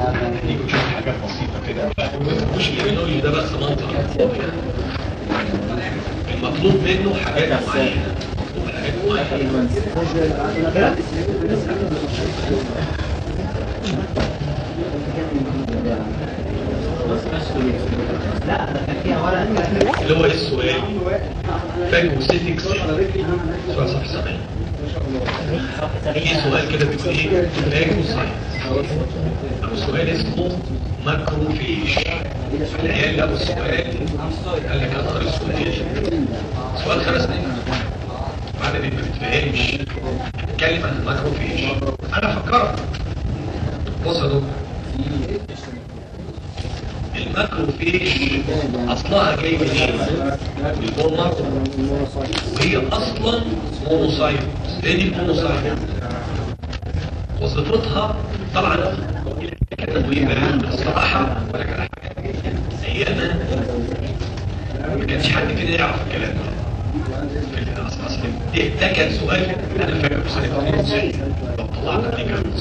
هنيجي نشوف حاجات بسيطة كده مش الإيمينولوجي ده بس منطق المطلوب منه حاجات معينة حاجات معينة اللي هو السؤال فاجوسيتكس سؤال صفحة 70 في سؤال كده بيقول ايه فاجوسايتس او سؤال اسمه ماكروفيج العيال لقوا السؤال قال لك اقرا السؤال سؤال خمس دقايق بعد ما بتفهمش اتكلم عن الماكروفيج انا فكرت بص يا دكتور الماكروفيج اصلها جاي منين؟ من البون مارو وهي اصلا مونوسايت ايه دي المونوسايت وظيفتها طبعا كانت مهمه الصراحه ولا كان حاجه سيئه ما كانش حد فينا يعرف الكلام ده في الأصل أصل ده كان سؤال انا فاكر في سنه 92 لو طلعت دي كانت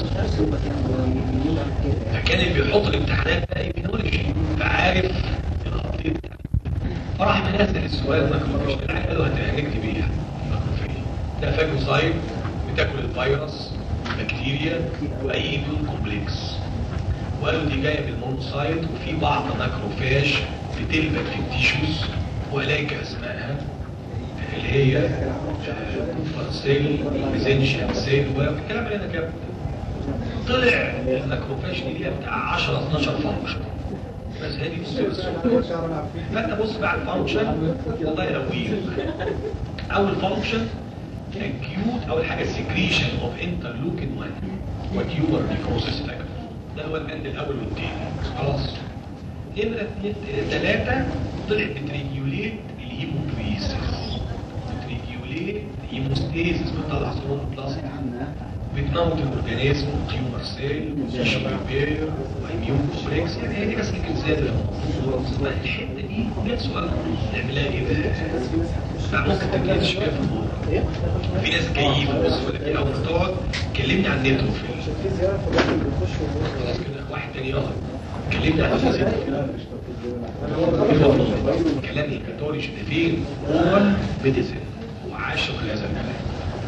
فكان اللي بيحط الامتحانات ده ايمينولوجي فعارف الابديت فراح منزل السؤال ما كنتش قالوا هنكتب ايه ده فاجوسايد بتاكل الفيروس بكتيريا واي ايميون كومبلكس وقالوا دي جايه من المونوسايت وفي بعض ماكروفاج بتلبك في التيشوز واليك اسمائها اللي هي كوفر سيل ميزنشيال سيل والكلام اللي انا كده طلع الماكروفاج دي ليها بتاع 10 12 فانكشن بس هذه بص فانت بص بقى على الفانكشن والله يقويه اول فانكشن acute اول حاجه secretion of interleukin 1 وتيوبر نيكروسيس فاكتور ده هو البند الاول والثاني خلاص نمره ثلاثه طلع بتريجوليت الهيموبريسيس بتريجوليت الهيموستاسيس بتطلع سيروم بلازما بتموت الاورجانيزم تيومر سيل تيشو ريبير واميون كومبلكس يعني هي دي بس الجزئيه اللي الموضوع الحته دي جت سؤال نعملها ايه بقى؟ ممكن تبقى شويه في الموضوع في ناس كيفه بص ولا في اول ما تقعد كلمني عن النيتروفيل خلاص كده واحد تاني يقعد كلمني عن النيتروفيل كلام الكاثوليك ده فين؟ هو ميديسن وعاشق هذا الكلام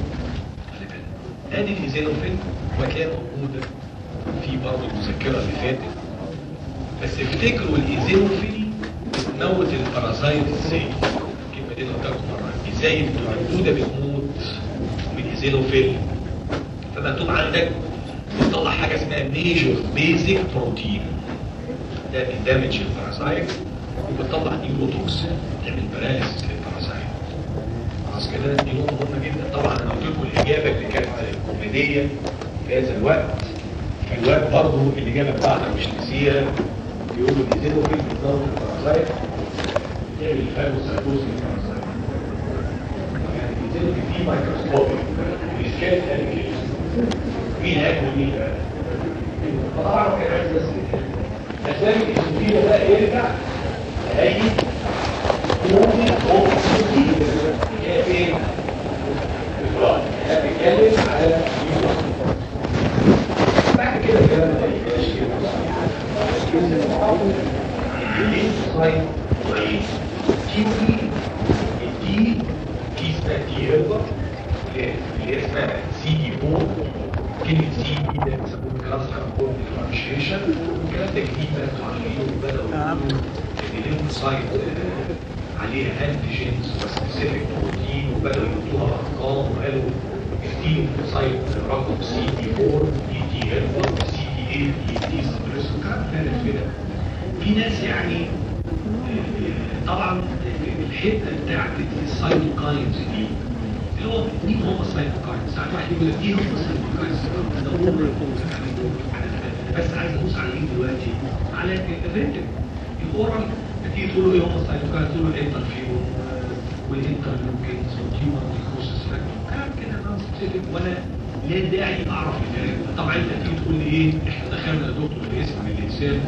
ادي الايزينوفيل وكان موجودة في برضه المذكرة اللي فاتت بس افتكروا الايزينوفيل بتموت البارازايت ازاي الكلمة دي قلت لكم مرة ازاي الدودة بتموت من الايزينوفيل فمكتوب عندك بتطلع حاجة اسمها ميجور بيزك بروتين ده بيدمج البارازايت وبتطلع نيوروتوكسين تعمل باراليسيس للبارازايت خلاص كده دي نقطة مهمة جدا طبعا انا قلت لكم الإجابة اللي كانت كوميدية في هذا الوقت فالوقت برضه الإجابة بتاعتك مش نسيها بيقولوا بيزيدوا في الضغط البارازايت يعمل فاجوسايتوز للبارازايت يعني بيزيدوا في دي مايكروسكوبي الإشكال قال كده مين هاكل مين بقى؟ فطبعا كان عايز بس أسامي الإسوفية بقى يرجع لأي ممكن هو هي فين؟ بتتكلم على بعد كده الكلام ده دي كيس دي اللي اسمها سي دي 4 كلمة سي دي ده بيسموه كلاس كاربون ديفرنشيشن الكلام ده جديد بقى انتوا عارفينه وبدأوا الليمف سايت عليها انتيجينز وسبيسيفيك بروتين وبدأوا يحطوها ارقام وقالوا التيم سايت رقم سي دي 4 دي تي ال سي دي 8 دي تي سبريس وكلام فارغ كده في ناس يعني طبعا الحته بتاعت السايتوكاينز دي اللي هو مين هم السايتوكاينز؟ ساعات واحد يقول لك ايه هم السايتوكاينز؟ بس عايز ابص على ايه دلوقتي؟ على الريتم الاورال تيجي تقول له ايه هم السايتوكاينز؟ تقول له الانترفيرون والانترلوكينز والتيومر والكروسس كلام كده نون سبيسيفيك ولا لا داعي اعرف الكلام طبعا انت تيجي تقول لي ايه احنا دخلنا يا دكتور الاسم من الانسان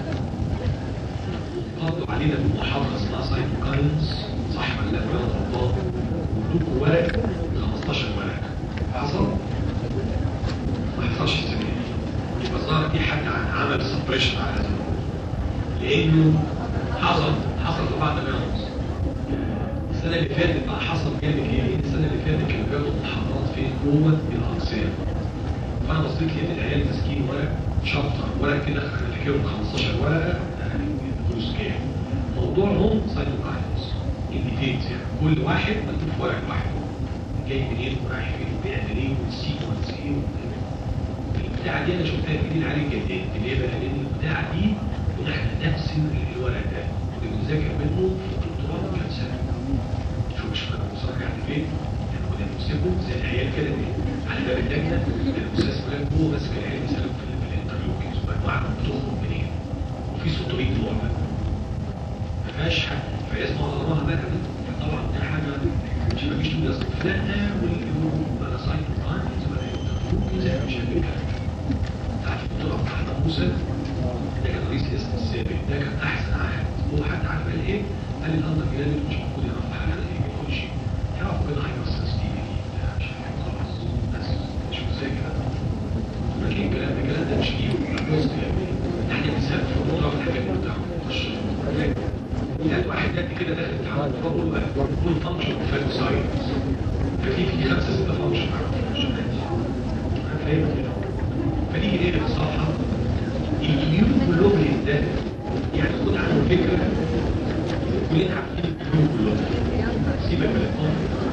قضوا علينا بمحاضره اسمها سايتوكاينز صح ولا لا ولا غلطان وادوكوا ورق 15 ورقه حصل ما حصلش السنه دي يبقى ظهر في حد عن عمل سبريشن على هذا لانه حصل حصل بعض الناس السنه اللي فاتت بقى حصل جامد ايه السنه اللي فاتت كانوا بياخدوا محاضرات في جوه الاقسام فانا بصيت لقيت العيال ماسكين ورق شابتر ورق كده انا فاكرهم 15 ورقه دروس كام موضوعهم سايتوكاينز انديكيتس يعني كل واحد مكتوب في ورق واحد جاي منين ورايح فين وبيعمل ايه والسيكونس ايه البتاعه دي انا شفتها جديد عليه جديد ليه بقى لان البتاعه دي ونحن نفس الورق ده اللي بنذاكر منه في الدكتوراه كام سنه شوف مش فاهم بصراحه يعني فين يعني كنا بنمسكه زي العيال كده على باب اللجنه الاستاذ فلان هو ماسك العيال بيسالهم في في الانترفيو كده مجموعه بتخرج منين وفي 600 نوع بقى ما فيهاش حاجه فيسمع الله بقى طبعا ده حاجه مش ما فيش ناس لا ولا سايت برايمز ولا انترفيو زي مش هنتكلم عارف الدكتور عبد الرحمن موسى ده كان رئيس الاسم السابق ده كان احسن واحد هو حتى عارف قال ايه؟ قال الامر الجلالي مش المفروض يعرف حاجه ما يقولش يعرف كده حاجه بس تيجي مش عارف خلاص بس مش مذاكر لكن الكلام ده الكلام ده مش ليه بص يعني احنا بنسال في الموضوع في الحاجات اللي بتاعه مش يعني واحد قد كده داخل التعامل بقول له كل فانكشن فالو ساينس ففي في خمسه سته فانكشن فاهم كده فنيجي نقرا في الصفحه اليوم كلهم ده يعني خد عنه فكره كلنا عارفين اليوم كلهم سيبك من الامر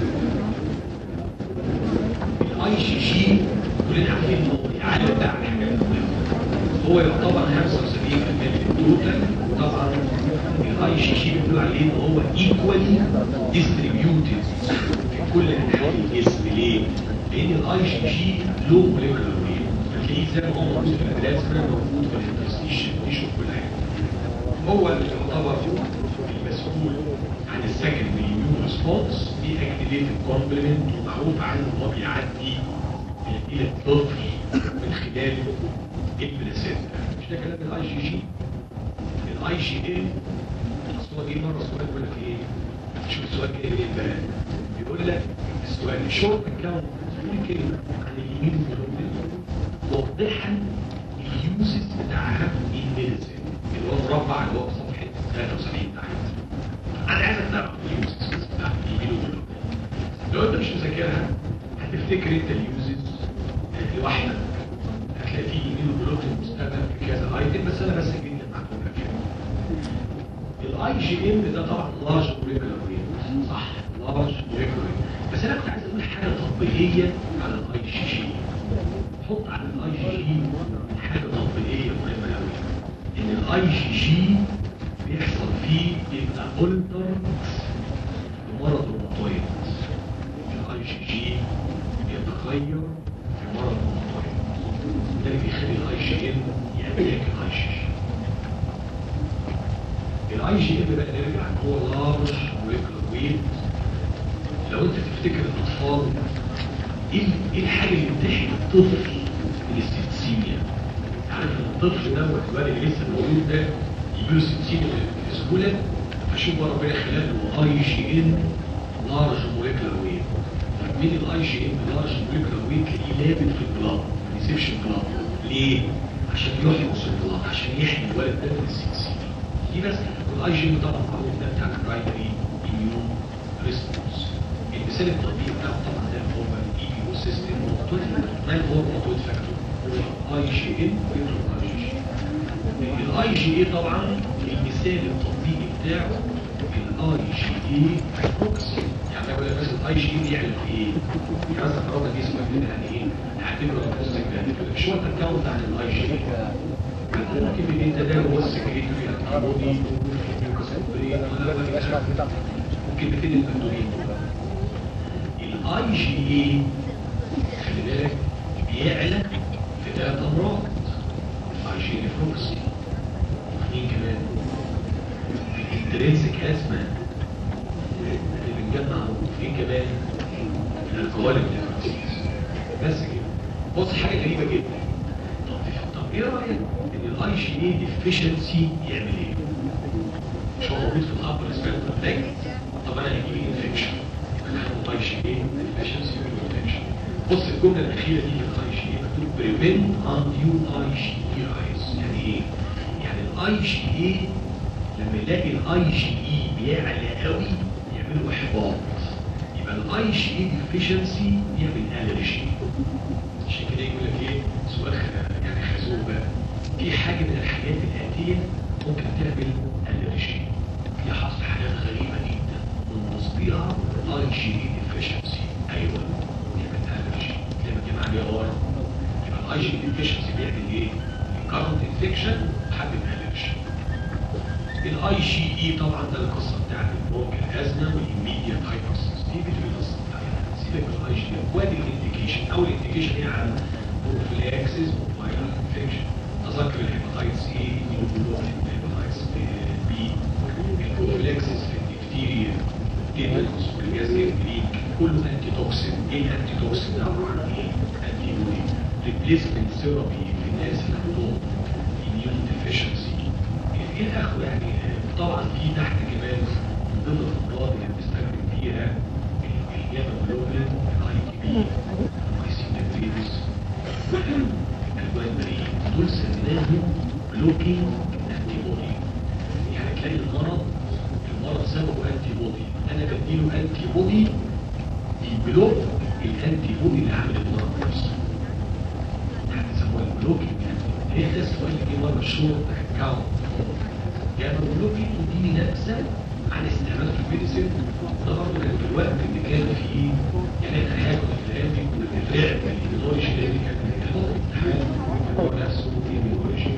الاي جي جي كلنا عارفين ان هو يعلم بتاع الحاجات هو يعتبر 75% من التوتال طبعا الاي جي جي بيقولوا عليه ان هو ايكوالي ديستريبيوتد في كل انحاء الجسم ليه؟ لان الاي جي جي له موليكولر ويت هتلاقيه زي ما هو موجود في البلازما موجود في الانترستيشن تيشو كل حاجه هو اللي يعتبر المسؤول عن السكندري اميون ريسبونس دي اكتيفيتد كومبلمنت ومعروف عنه ان هو بيعدي الى الطفل من خلال البلاسينتا مش ده كلام الاي جي جي الاي جي اي اصل هو جه مره سؤال بيقول لك ايه شوف السؤال جاي ايه بقى بيقول لك السؤال الشورت اكاونت بيقول كلمه عن اليمين موضحا اليوزز بتاعها الميديسين اللي هو مربع اللي هو في صفحه 73 تحت انا عايزك تعرف اليوزز بتاع اليمين لو انت مش مذاكرها هتفتكر انت اليوزز لوحدك هتلاقي فيه يمين وبلوك المستقبل في كذا ايتم بس انا بس جدا معلومه لك الاي جي ام ده طبعا لارج موليكولر ويت صح لارج موليكولر بس انا كنت عايز اقول حاجه تطبيقيه على الاي جي جي حط على الاي جي جي حاجه تطبيقيه مهمه قوي ان الاي جي جي بيحصل فيه يبقى اولتر بمرض الروماتويد الاي جي جي بيتغير في مرض الروماتويد ده اللي بيخلي الاي جي ام يأتاك الاي جي جي الاي جي ام بقى نرجع هو لارج موليكولر ويت لو انت تفتكر الاطفال ايه ايه الحاجه اللي بتحمي الطفل من السيتسيميا عارف ان الطفل دوت الولد اللي لسه مولود ده يجيله سيتسيميا بسهوله فشوف بقى ربنا خلق له اي جي ام لارج موليكولر ويت من الاي جي ام لارج موليكولر ويت تلاقيه لابد في البلاد ما يسيبش البلاد ليه؟ عشان يحرس البلاد عشان يحمي الولد ده من السيتسيميا دي بس والاي جي ام طبعا معروف ده بتاع البرايمري اميون ريسبونس المثال التطبيق بتاعه طبعا ده هو الاي بي او سيستم ما هو الموتويد فاكتور اي جي ام اي جي الاي جي اي طبعا المثال التطبيقي بتاعه الاي جي اي بروكسي يعني اقول لك مثلا الاي جي اي بيعمل في ايه؟ يعني مثلا فرضنا دي اسمها كده يعني ايه؟ هعتبره نص كده مش هو التكاونت عن الاي جي اي ممكن من انت ده هو السكريتوري الانتيبودي ممكن بتدي البندولين الاي جي اي خلي بالك بيعلى في ثلاث امراض الاي جي نفروكسي مين كمان الانترنسك ازمه اللي بنجمع فين كمان الالكوهوليك نفروكسيس بس كده بص حاجه غريبه جدا طب طب ايه رايك ان الاي جي اي ديفيشنسي يعمل ايه؟ مش هو موجود في الابر سبيكترم ده طب انا هيجي لي انفكشن الاي جي اي ديفيشنسي انفكشن بص الجمله الاخيره دي في الاي جي اي مكتوب بريفنت انديو اي جي اي رايز يعني ايه يعني الاي جي اي لما يلاقي الاي جي اي بيعلى قوي يعملوا احباط يبقى الاي جي اي ديفيشنسي يعمل الرجي عشان كده يقول لك ايه سؤال خ- يعني خازوق بقى في حاجه من الحاجات الاتيه ممكن تعمل الرجي في حصل حاجات غريبه جدا من ضمنها اي جي اي ديفيشنسي ايوه يعمل الرجي زي ما الجماعه بيقولوا يبقى الاي جي اي ديفيشنسي بيعمل ايه؟ كارنت انفكشن حد من الرجي الاي جي اي طبعا ده القصه بتاعت ممكن ازمه والميديا هايبرسنسيتيفيتي والقصه بتاعتها سيبك من الاي جي اي وادي الانديكيشن اول انديكيشن هي على بروفيلاكسيس وفايرال انفكشن تذكر الهيباتايتس اي الهيباتايتس بي البروفيلاكسيس في الدكتيريا تيتانوس والجاز كله انتي توكسين ايه الانتي توكسين ده عباره عن ايه؟ انتي بودي ريبليسمنت ثيرابي في الناس اللي عندهم immune deficiency الى اخره يعني طبعا في تحت كمان من ضمن الامراض اللي بنستخدم فيها الجاما جلوبين الاي تي بي الايسيناتريبس الالوان مريء دول سميناهم بلوكينج انتي بودي يعني تلاقي المرض المرض سببه انتي بودي انا بديله انتي بودي يبلوك الانتي بودي اللي عامل المرض نفسه يعني يسموها البلوكينج هي ده السؤال اللي جه مره شورت اكاونت يعني البلوكينج دي نبذه عن استعمال الميديسين ده برضه كان في الوقت اللي كان فيه يعني احنا حاجه في الايام دي كنا بنترعب من الايديولوجي اللي كان بيحط امتحان هو نفسه ايديولوجي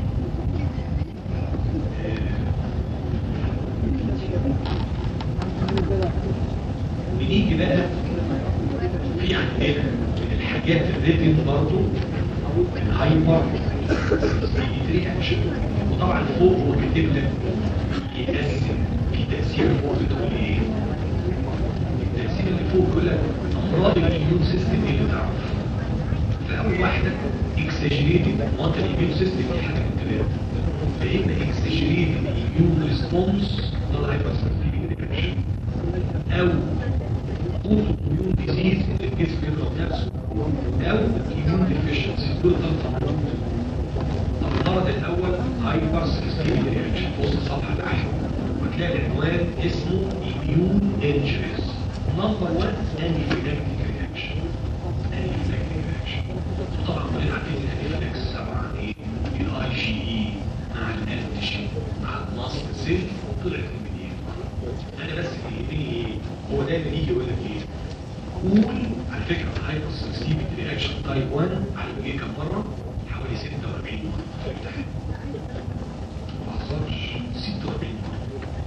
ونيجي بقى في عندنا من الحاجات الريتن برضه الهايبر رياكشن وطبعا فوق هو كاتب لك يقسم في تأثير فوق بتقول ايه؟ التأثير اللي فوق بيقول لك امراض الاميون سيستم ايه اللي تعرف؟ فأول واحدة اكسجريتد وانت الاميون سيستم دي حاجة من ثلاثة فإما اكسجريتد اميون ريسبونس ده الهايبر رياكشن أو اوتو اميون ديزيز اللي الجسم يضرب نفسه أو اميون ديفيشنسي دول ثلاث امراض المرض الاول هايبر سيستميك رياكشن بص الصفحه تحت وتلاقي العنوان اسمه immune injuries نمبر 1 anaphylaxis رياكشن anaphylaxis رياكشن طبعا كلنا عارفين الانافيلاكس عباره عن ايه الاي جي اي مع الانتيجين مع الماست سيل طلعت المدينه انا بس يهمني ايه هو دايما يجي يقول لك ايه قول على فكره الهايبر سيستميك رياكشن تايب 1 على جه كم مره حوالي 46 مرة في الامتحان ما حصلش 46 مرة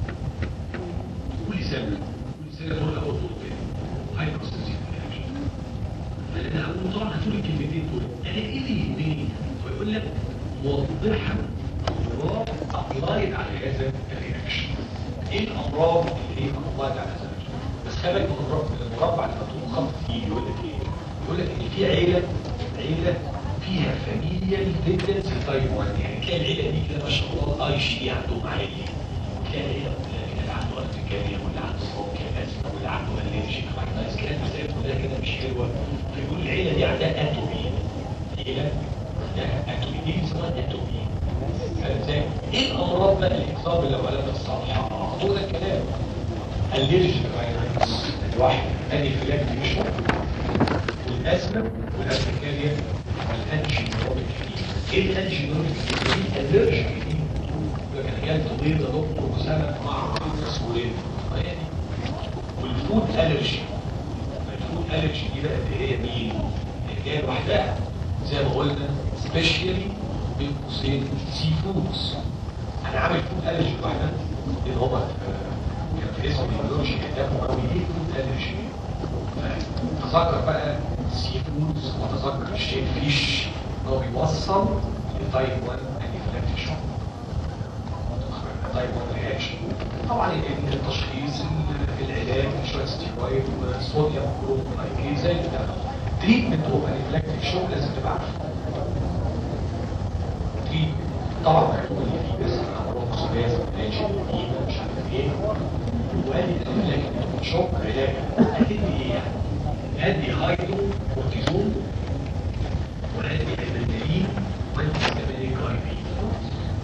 كل سنة كل سنة تقول أول دور تاني هاي بروستاتيك رياكشن فأنا هقول طبعا هتقول الكلمتين دول أنا إيه اللي يهمني؟ هو يقول لك موضحا أمراض أبلايد على هذا الرياكشن إيه الأمراض اللي هي أبلايد على هذا الرياكشن؟ بس خلي بالك من المربع المربع اللي مكتوب خط فيه يقول لك إيه؟ يقول لك إن في عيلة عيلة فيها فاميليال تندنسي تايب 1 يعني تلاقي العيله دي كده ما شاء الله الاي جي دي عندهم عالي تلاقي العيله كلها كده اللي عنده ارتكاريا واللي عنده صوت كاسما واللي عنده الرجيك ناس كده بتلاقي كلها كده مش حلوه فيقول العيله دي عندها اتومي عيله عندها اتومي دي بيسموها اتومي فاهم ازاي؟ ايه الامراض بقى اللي اتصاب لو على الصفحه؟ هو ده الكلام الرجيك راينايتس الواحد ادي فلاك مش والازمه والارتكاريا الانجينوميك ايه الانجينوميك دي الرجل دي لكن كانت بيضة دكتور وسنة مع مسؤولين والفود الرجي الفود الرجي دي بقى اللي هي مين اللي هي لوحدها زي ما قلنا سبيشالي بين قوسين سي فودز انا عامل فود الرجي لوحدها لان هما كان في اسم البيولوجي كتابه قوي ايه فود الرجي تذكر بقى السي فودز وتذكر الشيء فيش هو بيوصل لتايب 1 انفلاكتيك شوك تايب 1 رياكشن طبعا التشخيص العلاج شويه ستيرويد وصوديوم كلورايد زي كده تريتمنت اوف انفلاكتيك شوك لازم تبقى عارفه طبعا مكتوب اللي فيه بس امراض سلاس مش عارف ايه وادي الانفلاكتيك شوك علاج هتدي ايه يعني؟ ادي هايدرو كورتيزون وادي ادرينالين وادي استامينيك اي بي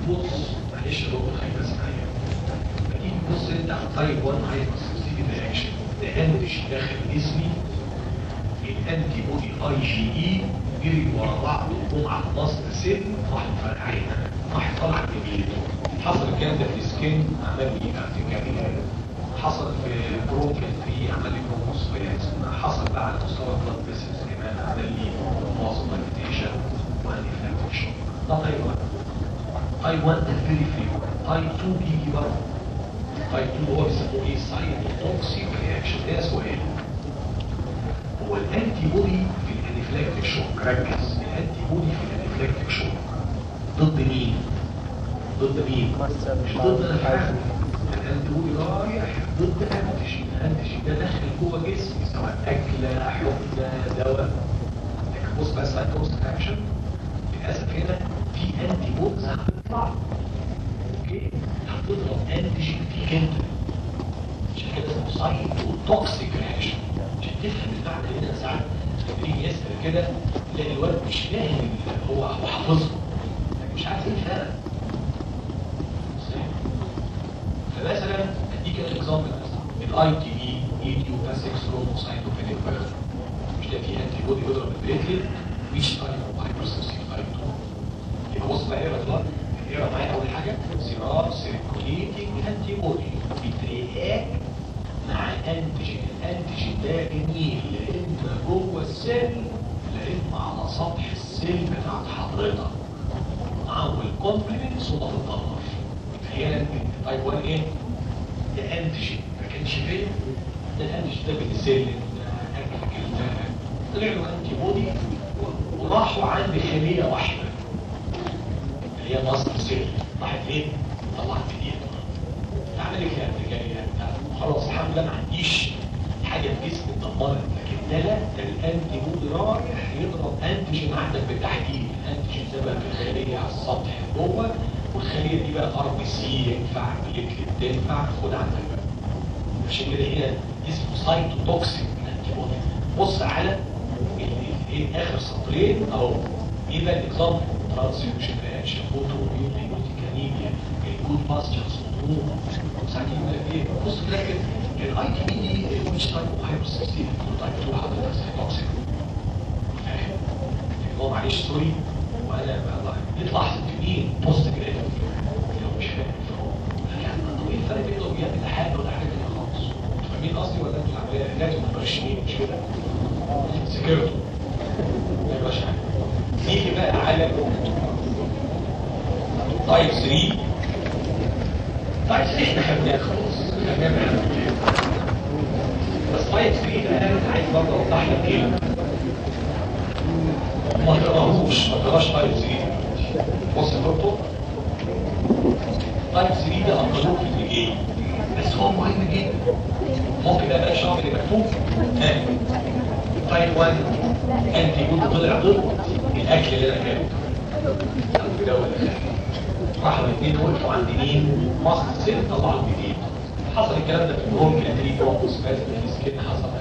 تبص معلش يا دكتور خليك بس معايا لما تيجي تبص انت على تايب 1 هايبرسنسيتيف رياكشن ده انتج داخل جسمي الانتي بودي اي جي اي جري ورا بعض وجم على المصل سن راح مفرقعين راح طلع جديد حصل الكلام ده في السكين عمل لي ارتكارية حصل في بروكن في عمل لي بروموسفياز حصل بقى على مستوى البلد بيسز كمان عمل لي معظم مديتيشن وعندي فلاكتيشن ده تايب 1 تايب 1 ده فيري فريو تايب 2 بيجي برضه تايب 2 هو بيسموه ايه سايتوتوكسيك رياكشن ده سؤال هو الانتي بودي في الانفلاكتيك شوك ركز الانتي بودي في الانفلاكتيك شوك ضد مين؟ ضد مين؟ مش ضد الحاجة الانتي بودي رايح ضد انتيجين الانتيجين ده داخل جوه جسمي سواء اكله حقنه دواء لكن بص بقى سايتوكسيك اكشن للاسف هنا في انتي بودز هتطلع اوكي هتضرب انتيجين فيك انت عشان كده اسمه سايتوتوكسيك رياكشن عشان تفهم المعنى هنا ساعات تيجي يسأل كده تلاقي الولد مش فاهم هو هو حافظه مش عارف ايه الفرق فمثلا اديك اكزامبل الاي تي بي ايديوباثيك ثرومبوسايتوبينيك فيروس مش ده فيه انتي بودي بيضرب البليتلت مش تايب هايبرسنسيف تايب 2 يبقى بص بقى اقرا دلوقتي اقرا معايا اول حاجه سيرار سيركوليتنج انتي بودي بترياكت مع انتيجين الانتيجين ده جميل لا اما جوه السيل لا اما على سطح السيل بتاعت حضرتك معاهم الكومبلمنت صوت الضمر تخيل طيب وانا ايه ده انتيجين ما كانش فين ده الانتيجين ده بنسلم ده اكل طلع له انتي بودي وراحوا عند خليه واحده اللي هي مصر سيل راحت فين طلعت جديد عمل ايه الارتجاليه خلاص الحمد لله ما عنديش حاجه في جسمي اتدمرت لكن ده لا ده الانتي بودي رايح يضرب انتيجين عندك بالتحديد الانتيجين ده بقى في الخليه على السطح جوه والخليه دي بقى ار بي سي ينفع بليتلت تنفع خد عندك بقى عشان كده هنا اسمه سايتوتوكسيك انتي بودي بص على ايه اخر سطرين اهو ايه بقى الاكزامبل ترانسفيوجن رياكشن فوتو بيوتيكانيميا الجود باستشرز ساعتين ايه بص كده الاي تي بي دي مش تايب هايبر سيستم تايب 2 حضرتك سايتوكسيك فاهم هو معلش سوري وانا والله يطلع احسن في مين بوست جريد لو مش فاهم يعني ايه الفرق بين الاوبيات ده حاجه وده حاجه ثانيه خالص فاهمين قصدي ولا انتوا العمليه لازم مبرشمين مش كده سكرتوا ما يبقاش حاجه نيجي بقى على تايب 3 طيب احنا خدناه خلاص خدناه معانا بس طيب 3 ده انا عايز برضه اوضح لك ايه ما تقراهوش ما تقراش طيب 3 بص يا دكتور طيب 3 ده اقلوه في الرجال بس هو مهم جدا ممكن بقى بقى الشرط اللي مكتوب ها طيب 1 انتي كنت طلع ضد الاكل اللي انا كانت ده ولا راحوا الاثنين وقفوا عند مين؟ مصر سيل طلعوا الجديد حصل الكلام ده في البرونك الانتري برونكوس فاز في السكين حصل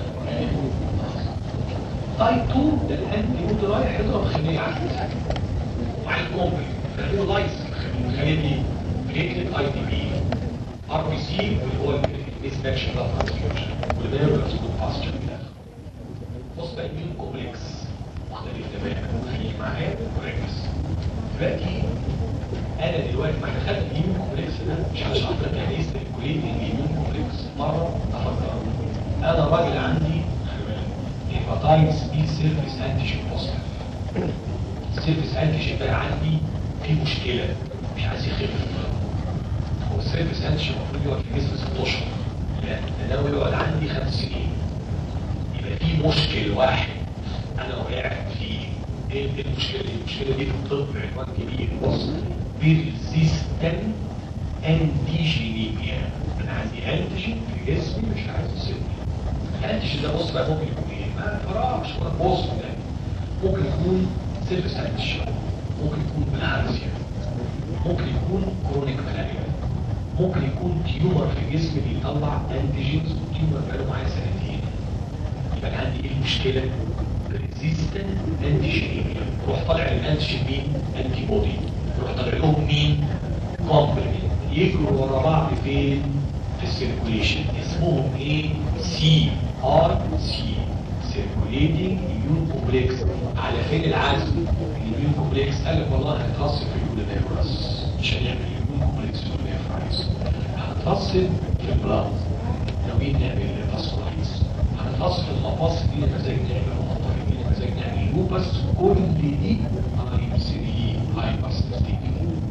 تايب 2 ده الانتي بودي رايح يضرب خليه عندك وعلى الكومبل خليه لايس الخليه دي ريتد اي دي بي ار بي سي واللي هو الانسبكشن ده ترانسفيوجن واللي بيعمل سكوت باستشر بص بقى الميون كومبلكس مختلف تماما خليك معايا وركز دلوقتي انا دلوقتي ما احنا خدنا الهيمون كومبلكس ده مش على شرط يعني ايه سيركوليت الهيمون كومبلكس مره افكر انا راجل عندي هيباتايتس بي سيرفيس انتيجين بوزيتيف السيرفيس انتيجين بقى عندي في مشكله مش عايز يخف هو السيرفيس انتيجين المفروض يقعد في الجسم ست اشهر لا ده لو يقعد عندي خمس سنين يبقى في مشكل واحد انا وقعت فيه ايه المشكله دي؟ المشكله دي في الطب عنوان كبير بص بيرزيستنت انتيجينيميا انا عندي انتيجين في جسمي مش عايز يسيبني الانتيجين ده بص بقى ممكن يكون ايه؟ ما فراغش ولا بوست ده ممكن يكون سيرفيس انتيجين ممكن يكون بالهارسيا ممكن يكون كرونيك ملاريا ممكن يكون تيومر في جسمي بيطلع انتيجينز والتيومر بقاله معايا سنتين يبقى انا عندي ايه المشكله؟ ريزيستنت انتيجينيميا روح طالع الانتيجين مين؟ انتي بودي روح طالع لهم مين؟ كومبلمنت يجروا ورا بعض فين في السيركوليشن اسمهم ايه سي ار سي سيركوليتنج اميون كومبلكس على فين العزم الاميون كومبلكس قال لك والله هنترصد في اليونيفرس مش هنعمل اميون كومبلكس في اليونيفرس هنترصد في البلاد ناويين نعمل فاسكولايتس هنترصد في المفاصل دي مزاج نعمل المنطقه دي مزاج نعمل لوبس كل دي تايب 3 هايبر سنسيتيف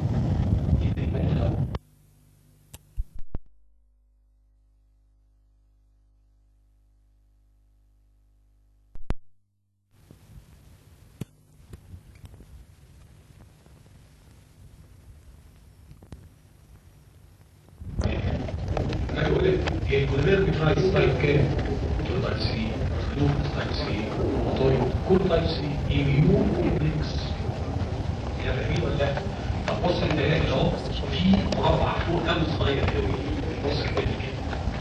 انا بقول لك هي الكولير بترايس تايب كام؟ تايب 3 لوب تايب 3 موتويد كل تايب 3 اميون كومبلكس يا فاهمين ولا لا؟ طب بص انت هنا كده اهو في مربع فوق قوي صغير قوي بص كده كده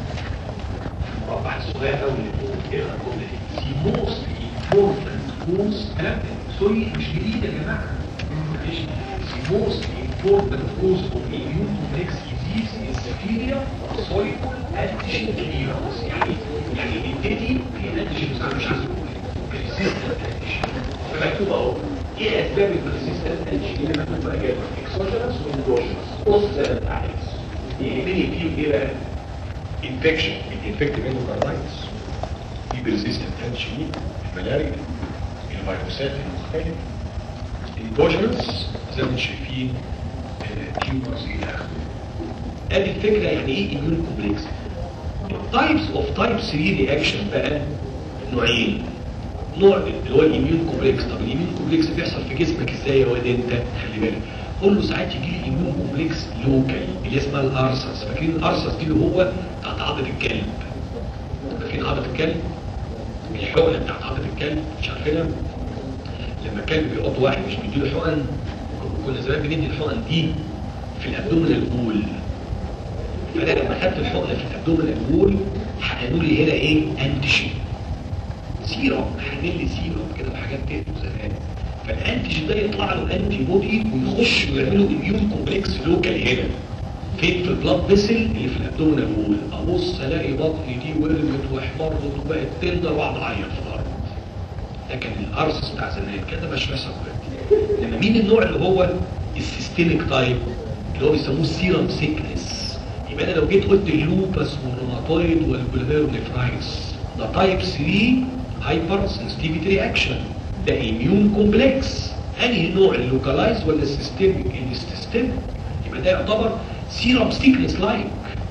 المربع الصغير قوي اللي فوق اقرا الجمله دي سي موست امبورتنت كوز كلام سوري مش جديد يا جماعه معلش سي موست امبورتنت كوز اوف اميون كومبلكس disease is superior soluble antigen clearance يعني يعني بيبتدي في انتيجين بس انا مش عايز اقول persistent antigen فمكتوب اهو ايه اسباب البرسيستنت انتيجين اللي مكتوب اجابه اكسوجينس واندوجينس بص زي ما انت عايز يهمني فيهم ايه بقى؟ انفكشن الانفكتيف اندوكاردايتس في بريزيستنت انتيجين الملاريا الفيروسات المختلفه اندوجينس زي ما انتم شايفين تيومرز الى اخره ادي الفكره يعني ايه اميون كومبلكس التايبس اوف تايب 3 رياكشن بقى نوعين نوع اللي هو الاميون كومبلكس طب الاميون كومبلكس بيحصل في جسمك ازاي يا واد انت خلي بالك قول له ساعات يجي لي اميون كومبلكس لوكال اللي اسمها الارسس فاكرين الارسس دي اللي هو بتاعت عضله الكلب فاكرين عضله الكلب الحقنه بتاعت عضله الكلب مش عارفينها لما الكلب بيقط واحد مش بيديله حقن كنا زمان بندي الحقن دي في الابدومينال وول فانا لما خدت الحقنه في الابدومينال وول حقنوا لي هنا ايه انتيجين سيروم حقن لي سيروم كده وحاجات كده زمان فالانتيجين ده يطلع له انتي بودي ويخش ويعملوا اميون كومبلكس لوكال هنا فين في البلاد فيسل اللي في الابدومينال وول ابص الاقي بطني دي ورمت واحمرت وبقت تندر واقعد اعيط في الارض ده كان الارسس بتاع زمان كده مش بيحصل دلوقتي لما مين النوع اللي هو السيستميك تايب اللي هو بيسموه السيرم سيكنس يبقى انا لو جيت قلت اللوبس والروماتويد والبلهيرونيفرايتس ده تايب 3 هايبر سنسيتيفيتي رياكشن ده اميون كومبلكس انهي نوع اللوكالايز ولا السيستميك السيستميك يبقى ده يعتبر سيرم سيكنس لايك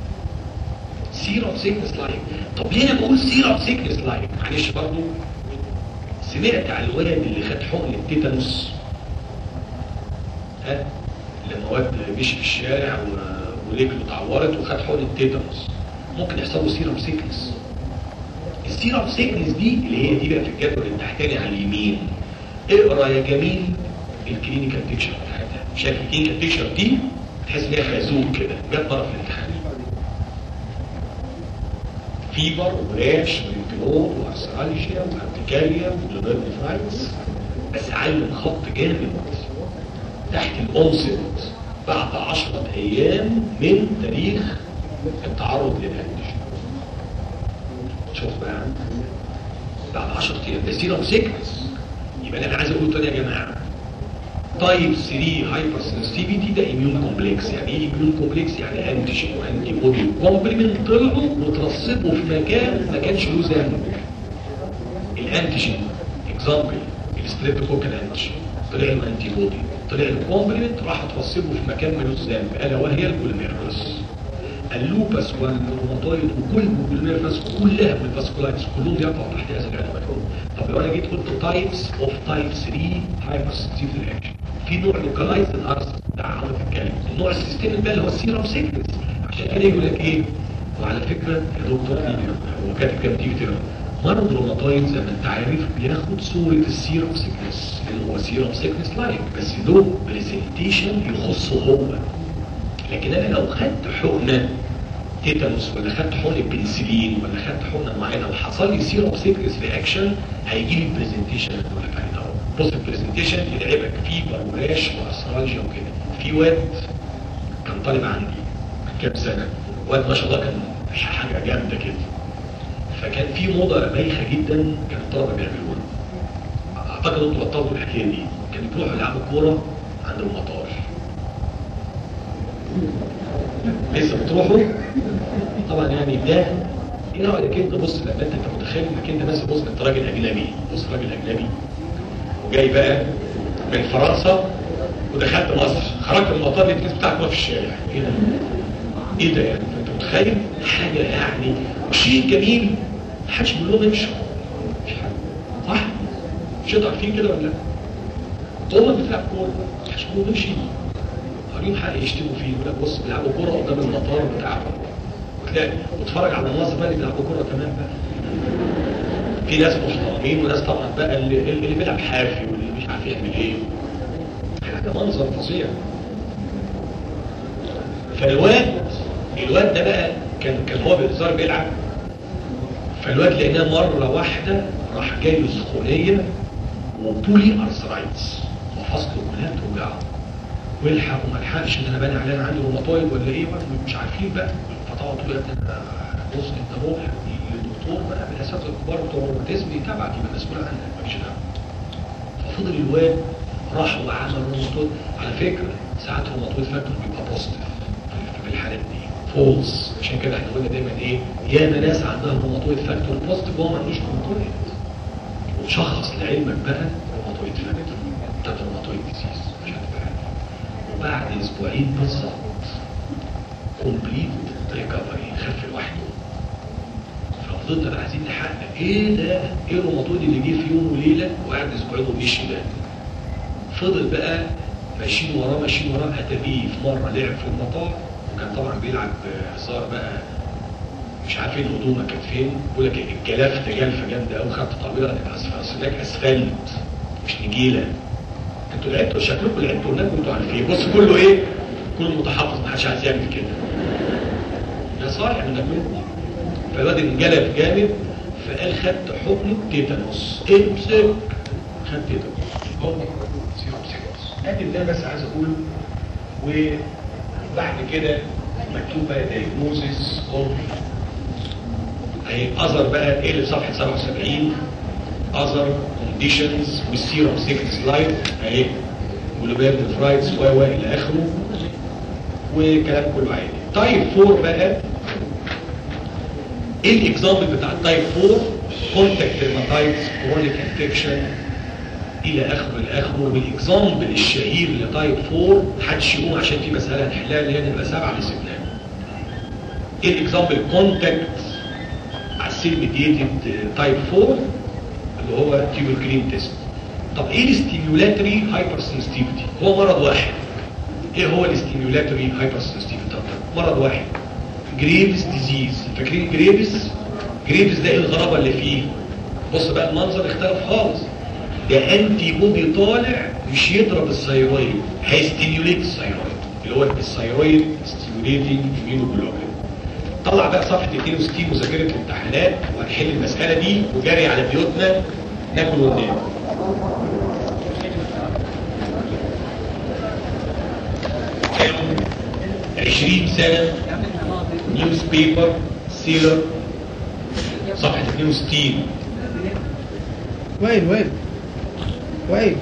سيرم سيكنس لايك طب ليه انا بقول سيرم سيكنس لايك معلش برضو سمعت على الولد اللي خد حقن التيتانوس ها لما واد مشي في الشارع و... ورجله اتعورت وخد حقن التيتانوس ممكن يحصل له سيرم سيكنس السيرم سيكنس دي اللي هي دي بقى في الجدول التحتاني على اليمين اقرا يا جميل الكلينيكال بيكشر بتاعتها شايف الكلينيكال بيكشر دي تحس ان هي خازوق كده جت مره في الامتحان فيبر وراش ورينكلور وارسالجيا وارتكاليا ولوبيرنفرايتس بس علم خط جامد تحت الأنصت بعد عشرة أيام من تاريخ التعرض للأنتيجين شوف بقى بعد 10 أيام ده سيرم سيكنس يبقى أنا عايز أقول تاني يا جماعة تايب 3 هايبر سنسيتيفيتي ده اميون كومبلكس يعني ايه اميون كومبلكس يعني انتيجين وانتي بودي كومبلمنت طلعوا وترسبوا في مكان ما كانش له ذنب الانتيجين اكزامبل الستريبتوكوكال انتيجين طلع له انتي بودي طلع له كومبلمنت راح ترسبه في مكان ملوش ذنب الا وهي البوليميرفس اللوبس والروماتويد وكل البوليميرفس كلها والفاسكولايتس كلهم يقعوا تحت هذا العنوان طب لو انا جيت قلت تايبس اوف تايب 3 هايبر سنسيتيف رياكشن في نوع لوكالايز الارس بتاع عضله الكلب النوع السيستميك بقى اللي هو السيرم سيكنس عشان كده يقول لك ايه وعلى فكره يا دكتور هو كاتب كام تيجي تقرا مرض روماتويد زي ما انت عارف بياخد صورة السيرم سيكنس اللي هو سيرم سيكنس لايك بس له بريزنتيشن يخصه هو لكن انا لو خدت حقنة تيتانوس ولا خدت حقنة بنسلين ولا خدت حقنة معينة وحصل لي سيرم سيكنس رياكشن هيجي لي البرزنتيشن اللي بقول لك عليه ده بص البرزنتيشن يلعبك فيه براش واسرالجيا وكده في واد كان طالب عندي كام سنه واد ما شاء الله كان حاجه جامده كده فكان في موضه بايخه جدا كان الطلبه بيعملوها اعتقد انتوا بطلتوا الحكايه دي كانوا بيروحوا يلعبوا كوره عند المطار لسه بتروحوا طبعا يعني ده ايه رايك انت بص لما انت انت متخيل انك انت مثلا بص انت راجل اجنبي بص راجل اجنبي وجاي بقى من فرنسا ودخلت مصر خرجت من المطار لقيت الناس بتاعك في الشارع ايه ده؟ ايه ده يعني انت متخيل حاجه يعني شيء جميل محدش بيقول لهم امشوا مش حاجة. صح؟ مش انتوا عارفين كده ولا لا؟ طول بتلعب كوره محدش بيقول لهم امشي قارين حق يشتموا فيه يقول لك بص بيلعبوا كوره قدام المطار بتاعهم وتلاقي وتتفرج على الناس بقى اللي بيلعبوا كوره تمام بقى في ناس محترمين وناس طبعا بقى اللي, اللي بيلعب حافي واللي مش عارف يعمل ايه حاجه منظر فظيع فالواد الواد ده بقى كان كان هو بهزار بيلعب فالواد لقيناه مره واحده راح جاي له سخونيه وبولي ارثرايتس وفصل الكلاب توجعه والحق وما الحقش ان انا باني عليه انا عندي روماتويد ولا ايه ولا مش عارفين بقى فطبعا تقول يا ابني أنا بص انت روح للدكتور بقى من الاساتذه الكبار بتوع الروماتيزم يتابعك يبقى مسؤول عنك مفيش دعوه ففضل الواد راح وعمل روماتويد على فكره ساعات روماتويد فاكتور بيبقى بوزيتيف في الحالات دي فولس عشان كده احنا قلنا دايما ايه ياما ناس عندها روماتويد فاكتور بوزيتيف وهو ما عندوش روماتويد وشخص لعلمك بقى روماتويد فاكتور بتاعت الروماتويد ديزيز عشان تبقى عارف. وبعد اسبوعين بالظبط كومبليت ريكفري خف لوحده ففضلنا بقى عايزين نحقق ايه ده ايه الروماتويد اللي جه في يوم وليله وقعد اسبوعين ومشي ده فضل بقى ماشيين وراه ماشيين وراه اتابيه في مره لعب في المطار وكان طبعا بيلعب هزار بقى مش عارفين هدومه كانت فين بيقول لك الجلافه جلفه جامده قوي خدت طويله اصل هناك اسفلت مش نجيله انتوا لعبتوا شكلكم لعبتوا هناك وانتوا عارفين بص كله ايه كله متحفظ ما حدش عايز يعمل كده ده صالح من منكم فالواد انجلب جامد فقال خدت حقنه تيتانوس امسك خد تيتانوس هو سيروم سيروس ادي ده بس عايز اقوله وبعد كده مكتوب بقى دايجنوزيس اوف اهي اذر بقى ايه اللي في صفحه 77 اذر كونديشنز والسيروم سيكنس لايف اهي جلوبال نفرايتس و و الى اخره وكلام كله عادي تايب 4 بقى ايه الاكزامبل بتاع التايب 4 كونتاكت ديرماتايتس كرونيك انفكشن الى اخره الى اخره والاكزامبل الشهير لتايب 4 محدش يقوم عشان في مساله هنحلها اللي هي نبقى سبعه لسبناها ايه الاكزامبل كونتاكت على السيل ميديتد تايب 4 اللي هو تيوبر كريم تيست طب ايه الاستيميولاتري هايبر سنسيتيفيتي هو مرض واحد ايه هو الاستيميولاتري هايبر سنسيتيفيتي مرض واحد جريفز ديزيز فاكرين جريفز جريفز ده ايه الغرابه اللي فيه بص بقى المنظر اختلف خالص ده انتي بودي طالع مش يضرب الثيرويد هيستيميوليت الثيرويد اللي هو الثيرويد ستيميوليتنج immunoglobulin طلع بقى صفحه 62 مذاكره الامتحانات وهنحل المساله دي وجري على بيوتنا ناكل وننام كانوا 20 سنه نيوز بيبر سيلر صفحه 62 وين وين وين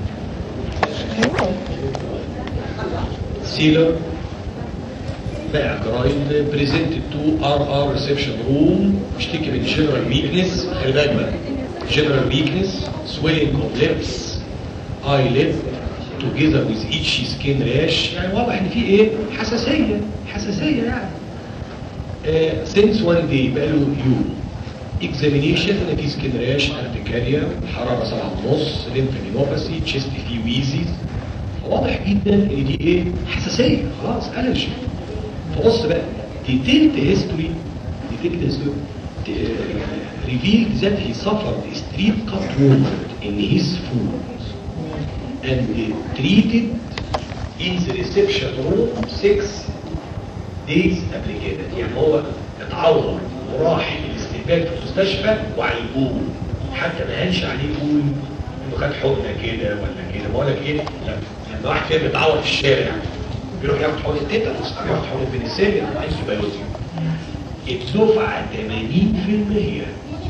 سيلر بقى جرايد بريزنتد تو ار ار ريسبشن روم اشتكي من جنرال ويكنس خلي بالك بقى جنرال ويكنس swelling of lips eyelid together with itchy skin rash يعني واضح ان في ايه حساسيه حساسيه يعني uh, since one day بقى له يوم examination في سكين راش ارتكاريا حراره سبعة ونص ليمفادينوباثي تشيست في ويزيز واضح جدا ان دي ايه حساسيه خلاص الرجي فبص بقى detailed history detailed history revealed that he suffered street cut wound in his foot and treated in the reception room six days قبل كده يعني هو اتعور وراح الاستقبال في المستشفى وعالجوه حتى ما قالش عليه يقول انه خد حقنه كده ولا كده بقول لك ايه لما لما واحد كده بيتعور في الشارع بيروح ياخد حقن التيتانوس او ياخد حقن البنسلين او عايز بيولوجي الدفعه 80%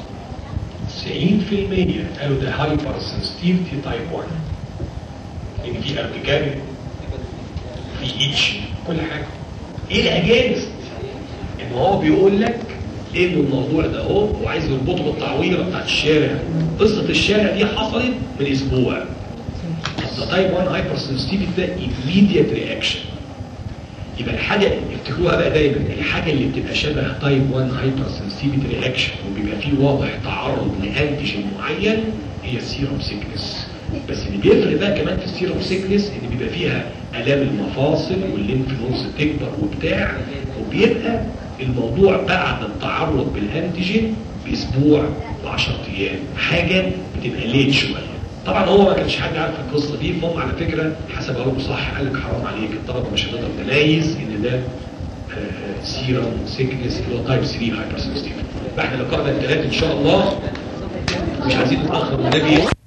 90% قالوا ده هايبر سنسيتيفيتي تايب 1 لان في ارتكاري في اتش كل حاجه ايه الاجانست ان هو بيقول لك ان الموضوع ده اهو وعايز يربطه بالتعويره بتاعت الشارع قصه الشارع دي حصلت من اسبوع التايب 1 هايبر سنسيتيفيتي ده immediate رياكشن يبقى الحاجه افتكروها بقى دايما الحاجه اللي بتبقى شبه تايب 1 هايبر سنسيتيفيتي رياكشن وبيبقى فيه واضح تعرض لانتيجين معين هي السيروم سيكنس بس اللي بيفرق بقى كمان في السيروم سيكنس ان بيبقى فيها الام المفاصل والليمف نودز تكبر وبتاع وبيبقى الموضوع بعد التعرض بالانتيجين باسبوع ب 10 ايام حاجه بتبقى ليت شويه طبعا هو ما كانش حد عارف القصه دي فهم على فكره حسب قالوا صح قال لك حرام عليك الطلبه مش هتقدر تميز ان ده سيرم سيكنس اللي هو تايب 3 هايبر سنسيتيف فاحنا لقاءنا الثلاث ان شاء الله مش عايزين نتاخر والنبي